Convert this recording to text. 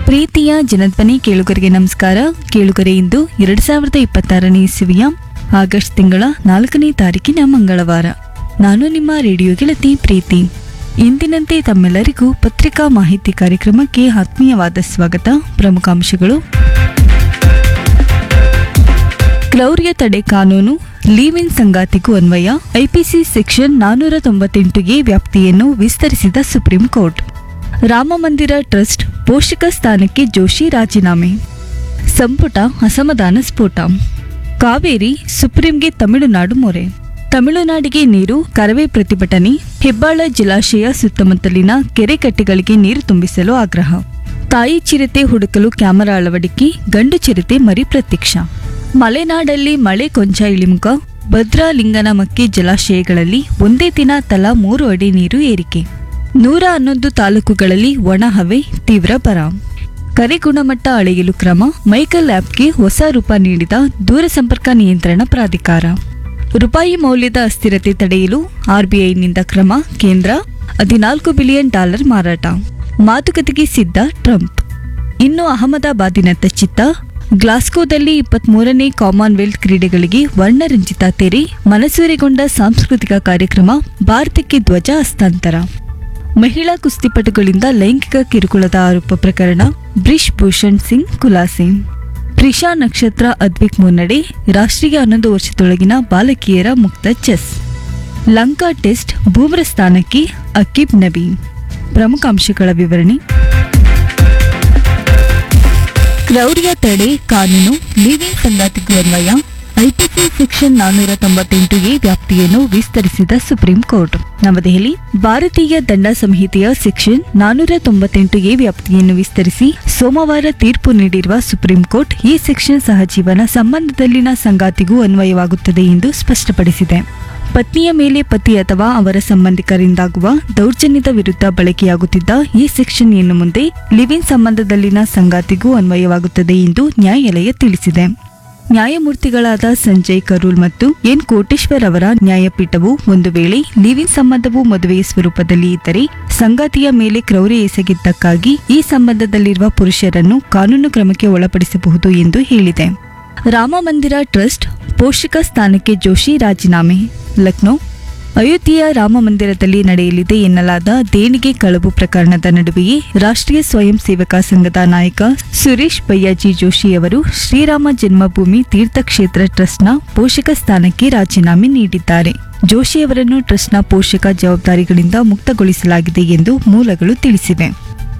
ಪ್ರೀತಿಯ ಜನಧ್ವನಿ ಕೇಳುಗರಿಗೆ ನಮಸ್ಕಾರ ಕೇಳುಗರೆ ಇಂದು ಎರಡ್ ಸಾವಿರದ ಇಪ್ಪತ್ತಾರನೇ ಇಸವಿಯ ಆಗಸ್ಟ್ ತಿಂಗಳ ನಾಲ್ಕನೇ ತಾರೀಕಿನ ಮಂಗಳವಾರ ನಾನು ನಿಮ್ಮ ರೇಡಿಯೋ ಗೆಳತಿ ಪ್ರೀತಿ ಇಂದಿನಂತೆ ತಮ್ಮೆಲ್ಲರಿಗೂ ಪತ್ರಿಕಾ ಮಾಹಿತಿ ಕಾರ್ಯಕ್ರಮಕ್ಕೆ ಆತ್ಮೀಯವಾದ ಸ್ವಾಗತ ಪ್ರಮುಖ ಅಂಶಗಳು ಕ್ರೌರ್ಯ ತಡೆ ಕಾನೂನು ಲೀವ್ ಇನ್ ಸಂಗಾತಿಗೂ ಅನ್ವಯ ಐಪಿಸಿ ಸೆಕ್ಷನ್ ನಾನ್ನೂರ ತೊಂಬತ್ತೆಂಟು ಎ ವ್ಯಾಪ್ತಿಯನ್ನು ವಿಸ್ತರಿಸಿದ ಸುಪ್ರೀಂ ಕೋರ್ಟ್ ರಾಮಮಂದಿರ ಟ್ರಸ್ಟ್ ಪೋಷಕ ಸ್ಥಾನಕ್ಕೆ ಜೋಶಿ ರಾಜೀನಾಮೆ ಸಂಪುಟ ಅಸಮಾಧಾನ ಸ್ಫೋಟ ಕಾವೇರಿ ಸುಪ್ರೀಂಗೆ ತಮಿಳುನಾಡು ಮೊರೆ ತಮಿಳುನಾಡಿಗೆ ನೀರು ಕರವೇ ಪ್ರತಿಭಟನೆ ಹೆಬ್ಬಾಳ ಜಲಾಶಯ ಸುತ್ತಮುತ್ತಲಿನ ಕೆರೆ ಕಟ್ಟೆಗಳಿಗೆ ನೀರು ತುಂಬಿಸಲು ಆಗ್ರಹ ತಾಯಿ ಚಿರತೆ ಹುಡುಕಲು ಕ್ಯಾಮೆರಾ ಅಳವಡಿಕೆ ಗಂಡು ಚಿರತೆ ಮರಿ ಪ್ರತ್ಯಕ್ಷ ಮಲೆನಾಡಲ್ಲಿ ಮಳೆ ಕೊಂಚ ಇಳಿಮುಖ ಭದ್ರಾ ಲಿಂಗನಮಕ್ಕಿ ಜಲಾಶಯಗಳಲ್ಲಿ ಒಂದೇ ದಿನ ತಲಾ ಮೂರು ಅಡಿ ನೀರು ಏರಿಕೆ ನೂರ ಹನ್ನೊಂದು ತಾಲೂಕುಗಳಲ್ಲಿ ಒಣ ಹವೆ ತೀವ್ರ ಬರ ಕರೆ ಗುಣಮಟ್ಟ ಅಳೆಯಲು ಕ್ರಮ ಮೈಕಲ್ ಆ್ಯಪ್ಗೆ ಹೊಸ ರೂಪ ನೀಡಿದ ದೂರಸಂಪರ್ಕ ನಿಯಂತ್ರಣ ಪ್ರಾಧಿಕಾರ ರೂಪಾಯಿ ಮೌಲ್ಯದ ಅಸ್ಥಿರತೆ ತಡೆಯಲು ಆರ್ಬಿಐನಿಂದ ಕ್ರಮ ಕೇಂದ್ರ ಹದಿನಾಲ್ಕು ಬಿಲಿಯನ್ ಡಾಲರ್ ಮಾರಾಟ ಮಾತುಕತೆಗೆ ಸಿದ್ಧ ಟ್ರಂಪ್ ಇನ್ನು ಅಹಮದಾಬಾದಿನತ್ತ ಚಿತ್ತ ಗ್ಲಾಸ್ಗೋದಲ್ಲಿ ಇಪ್ಪತ್ಮೂರನೇ ಕಾಮನ್ವೆಲ್ತ್ ಕ್ರೀಡೆಗಳಿಗೆ ವರ್ಣರಂಜಿತ ತೆರೆ ಮನಸೂರೆಗೊಂಡ ಸಾಂಸ್ಕೃತಿಕ ಕಾರ್ಯಕ್ರಮ ಭಾರತಕ್ಕೆ ಧ್ವಜ ಹಸ್ತಾಂತರ ಮಹಿಳಾ ಕುಸ್ತಿಪಟುಗಳಿಂದ ಲೈಂಗಿಕ ಕಿರುಕುಳದ ಆರೋಪ ಪ್ರಕರಣ ಬ್ರಿಷ್ ಭೂಷಣ್ ಸಿಂಗ್ ಖುಲಾಸೆ ಪ್ರಿಷಾ ನಕ್ಷತ್ರ ಅದ್ವಿಕ್ ಮುನ್ನಡೆ ರಾಷ್ಟ್ರೀಯ ಹನ್ನೊಂದು ವರ್ಷದೊಳಗಿನ ಬಾಲಕಿಯರ ಮುಕ್ತ ಚೆಸ್ ಲಂಕಾ ಟೆಸ್ಟ್ ಬೂಮ್ರ ಸ್ಥಾನಕ್ಕೆ ಅಕಿಬ್ ನಬಿ ಪ್ರಮುಖ ಅಂಶಗಳ ವಿವರಣೆ ಕ್ರೌರ್ಯ ತಡೆ ಕಾನೂನು ಲಿವಿಂಗ್ ಸಂಗಾತಿಗೂ ಅನ್ವಯ ಐಪಿಸಿ ಸೆಕ್ಷನ್ ನಾನ್ನೂರ ತೊಂಬತ್ತೆಂಟು ಎ ವ್ಯಾಪ್ತಿಯನ್ನು ವಿಸ್ತರಿಸಿದ ಸುಪ್ರೀಂ ಕೋರ್ಟ್ ನವದೆಹಲಿ ಭಾರತೀಯ ದಂಡ ಸಂಹಿತೆಯ ಸೆಕ್ಷನ್ ನಾನ್ನೂರ ತೊಂಬತ್ತೆಂಟು ಎ ವ್ಯಾಪ್ತಿಯನ್ನು ವಿಸ್ತರಿಸಿ ಸೋಮವಾರ ತೀರ್ಪು ನೀಡಿರುವ ಸುಪ್ರೀಂ ಕೋರ್ಟ್ ಈ ಸೆಕ್ಷನ್ ಸಹಜೀವನ ಸಂಬಂಧದಲ್ಲಿನ ಸಂಗಾತಿಗೂ ಅನ್ವಯವಾಗುತ್ತದೆ ಎಂದು ಸ್ಪಷ್ಟಪಡಿಸಿದೆ ಪತ್ನಿಯ ಮೇಲೆ ಪತಿ ಅಥವಾ ಅವರ ಸಂಬಂಧಿಕರಿಂದಾಗುವ ದೌರ್ಜನ್ಯದ ವಿರುದ್ಧ ಬಳಕೆಯಾಗುತ್ತಿದ್ದ ಈ ಸೆಕ್ಷನ್ ಇನ್ನು ಮುಂದೆ ಲಿವಿಂಗ್ ಸಂಬಂಧದಲ್ಲಿನ ಸಂಗಾತಿಗೂ ಅನ್ವಯವಾಗುತ್ತದೆ ಎಂದು ನ್ಯಾಯಾಲಯ ತಿಳಿಸಿದೆ ನ್ಯಾಯಮೂರ್ತಿಗಳಾದ ಸಂಜಯ್ ಕರೂಲ್ ಮತ್ತು ಎನ್ ಕೋಟೇಶ್ವರ್ ಅವರ ನ್ಯಾಯಪೀಠವು ಒಂದು ವೇಳೆ ಲಿವಿಂಗ್ ಸಂಬಂಧವು ಮದುವೆಯ ಸ್ವರೂಪದಲ್ಲಿ ಇದ್ದರೆ ಸಂಗಾತಿಯ ಮೇಲೆ ಕ್ರೌರ್ಯ ಎಸಗಿದ್ದಕ್ಕಾಗಿ ಈ ಸಂಬಂಧದಲ್ಲಿರುವ ಪುರುಷರನ್ನು ಕಾನೂನು ಕ್ರಮಕ್ಕೆ ಒಳಪಡಿಸಬಹುದು ಎಂದು ಹೇಳಿದೆ ರಾಮಮಂದಿರ ಟ್ರಸ್ಟ್ ಪೋಷಕ ಸ್ಥಾನಕ್ಕೆ ಜೋಶಿ ರಾಜೀನಾಮೆ ಲಕ್ನೋ ಅಯೋಧ್ಯೆಯ ರಾಮ ಮಂದಿರದಲ್ಲಿ ನಡೆಯಲಿದೆ ಎನ್ನಲಾದ ದೇಣಿಗೆ ಕಳವು ಪ್ರಕರಣದ ನಡುವೆಯೇ ರಾಷ್ಟ್ರೀಯ ಸ್ವಯಂ ಸೇವಕ ಸಂಘದ ನಾಯಕ ಸುರೇಶ್ ಬಯ್ಯಾಜಿ ಜೋಶಿ ಅವರು ಶ್ರೀರಾಮ ಜನ್ಮಭೂಮಿ ತೀರ್ಥಕ್ಷೇತ್ರ ಟ್ರಸ್ಟ್ನ ಪೋಷಕ ಸ್ಥಾನಕ್ಕೆ ರಾಜೀನಾಮೆ ನೀಡಿದ್ದಾರೆ ಜೋಶಿ ಅವರನ್ನು ಟ್ರಸ್ಟ್ನ ಪೋಷಕ ಜವಾಬ್ದಾರಿಗಳಿಂದ ಮುಕ್ತಗೊಳಿಸಲಾಗಿದೆ ಎಂದು ಮೂಲಗಳು ತಿಳಿಸಿವೆ